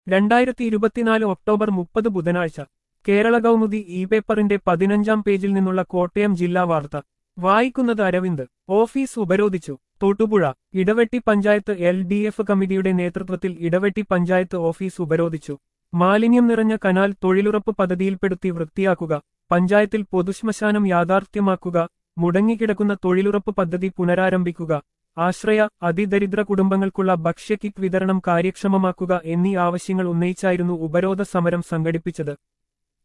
രണ്ടായിരത്തി ഇരുപത്തിനാല് ഒക്ടോബർ മുപ്പത് ബുധനാഴ്ച കേരള കൗമുദി ഇ പേപ്പറിന്റെ പതിനഞ്ചാം പേജിൽ നിന്നുള്ള കോട്ടയം ജില്ലാ വാർത്ത വായിക്കുന്നത് അരവിന്ദ് ഓഫീസ് ഉപരോധിച്ചു Thodupuzha Idavetty panchayat L D F കമ്മിറ്റിയുടെ നേതൃത്വത്തിൽ ഇടവെട്ടി പഞ്ചായത്ത് ഓഫീസ് ഉപരോധിച്ചു മാലിന്യം നിറഞ്ഞ കനാൽ തൊഴിലുറപ്പ് പദ്ധതിയിൽപ്പെടുത്തി വൃത്തിയാക്കുക പഞ്ചായത്തിൽ പൊതുശ്മശാനം യാഥാർത്ഥ്യമാക്കുക മുടങ്ങിക്കിടക്കുന്ന തൊഴിലുറപ്പ് പദ്ധതി പുനരാരംഭിക്കുക ആശ്രയ അതിദരിദ്ര കുടുംബങ്ങൾക്കുള്ള ഭക്ഷ്യകിറ്റ് വിതരണം കാര്യക്ഷമമാക്കുക എന്നീ ആവശ്യങ്ങൾ ഉന്നയിച്ചായിരുന്നു ഉപരോധ സമരം സംഘടിപ്പിച്ചത്